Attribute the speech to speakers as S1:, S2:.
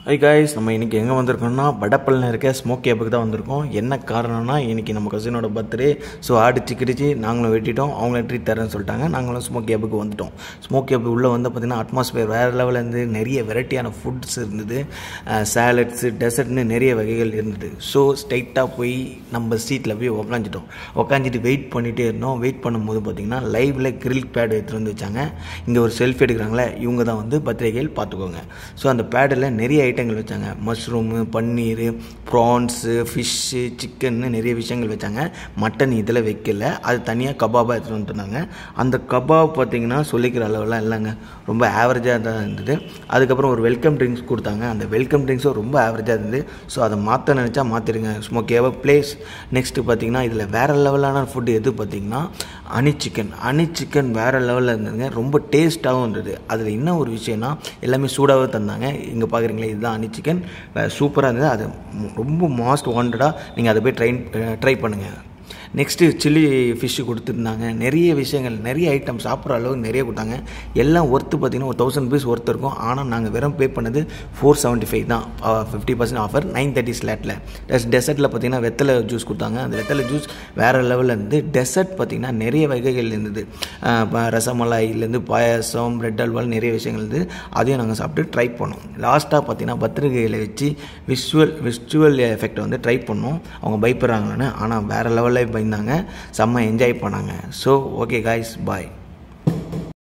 S1: high guys நம்ம இன்றைக்கி எங்கே வந்திருக்கோம்னா வடப்பள்ளியில் இருக்க ஸ்மோக் கேப்புக்கு தான் வந்திருக்கோம் என்ன காரணம்னா இன்றைக்கி நம்ம கசினோட பர்த்டே ஸோ அடிச்சு கிடிச்சு நாங்களும் வெட்டிட்டோம் அவங்கள ட்ரீட் தரேன்னு சொல்லிட்டாங்க நாங்களும் ஸ்மோக் கேப்புக்கு வந்துட்டோம் ஸ்மோக் கேப் உள்ளே வந்து பார்த்திங்கன்னா அட்மாஸ்பியர் வேறு லெவலில் இருந்து நிறைய வெரைட்டியான ஃபுட்ஸ் இருந்தது சாலட்ஸு டெசர்ட்னு நிறைய வகைகள் இருந்தது ஸோ ஸ்ட்ரைட்டாக போய் நம்ம சீட்டில் போய் உக்காந்துட்டோம் உக்காந்துட்டு வெயிட் பண்ணிகிட்டே இருந்தோம் வெயிட் பண்ணும்போது பார்த்திங்கன்னா லைவில் கிரில் பேட் எடுத்துகிட்டு வந்து வச்சாங்க இங்கே ஒரு செல்ஃபி எடுக்கிறாங்களே இவங்க தான் வந்து பத்திரிகைகள் பார்த்துக்கோங்க ஸோ அந்த பேடில் நிறைய ஐட்டங்கள் வச்சாங்க மஷ்ரூமு பன்னீர் ப்ரான்ஸு ஃபிஷ்ஷு சிக்கன்னு நிறைய விஷயங்கள் வச்சாங்க மட்டன் இதில் வைக்கல அது தனியாக கபாபாக எடுத்துகிட்டு வந்துட்டாங்க அந்த கபாப் பார்த்திங்கன்னா சொல்லிக்கிற அளவுலாம் இல்லைங்க ரொம்ப ஆவரேஜாக தான் இருந்தது அதுக்கப்புறம் ஒரு வெல்கம் ட்ரிங்க்ஸ் கொடுத்தாங்க அந்த வெல்கம் ட்ரிங்க்ஸும் ரொம்ப ஆவரேஜாக இருந்தது ஸோ அதை மாற்ற நினச்சா மாற்றிடுங்க ஸ்மோக்கேவ பிளேஸ் நெக்ஸ்ட்டு பார்த்திங்கன்னா இதில் வேறு லெவலான ஃபுட்டு எது பார்த்திங்கன்னா அனி சிக்கன் அனி சிக்கன் வேறு லெவலில் இருந்ததுங்க ரொம்ப டேஸ்ட்டாகவும் இருந்தது அதில் என்ன ஒரு விஷயம்னா எல்லாமே சூடாகவே தந்தாங்க இங்கே பார்க்குறீங்களே இதுதான் அனி சிக்கன் சூப்பராக இருந்தது அது ரொம்ப மாஸ்ட் வாண்டடாக நீங்கள் அதை போய் ட்ரை ட்ரை பண்ணுங்கள் நெக்ஸ்ட்டு சில்லி ஃபிஷ்ஷு கொடுத்துருந்தாங்க நிறைய விஷயங்கள் நிறைய ஐட்டம் சாப்பிட்ற அளவுக்கு நிறைய கொடுத்தாங்க எல்லாம் ஒர்த்து பார்த்திங்கன்னா ஒரு தௌசண்ட் ருபீஸ் ஒர்த் இருக்கும் ஆனால் நாங்கள் வெறும் பே பண்ணது ஃபோர் செவன்ட்டி ஃபைவ் தான் fifty percent offer nine thirty ஸ்லாட்டில் டெசர்ட்டில் பார்த்திங்கன்னா வெத்தலை ஜூஸ் கொடுத்தாங்க அந்த வெத்தலை ஜூஸ் வேறு லெவலில் இருந்து டெசர்ட் பார்த்திங்கன்னா நிறைய வகைகள் இருந்தது ரசமலாயிலேருந்து பாயாசம் பிரெட் அல்வால் நிறைய விஷயங்கள் இருந்தது அதையும் நாங்கள் சாப்பிட்டு ட்ரை பண்ணோம் லாஸ்ட்டாக பார்த்திங்கன்னா பத்திரிகையில் வச்சு விஷுவல் விஷுவல் எஃபெக்டை வந்து ட்ரை பண்ணோம் அவங்க பயப்படுறாங்கன்னு ஆனால் வேறு லெவலில் பயந்தாங்க செம்ம என்ஜாய் பண்ணாங்க ஸோ ஓகே காய்ஸ் பாய்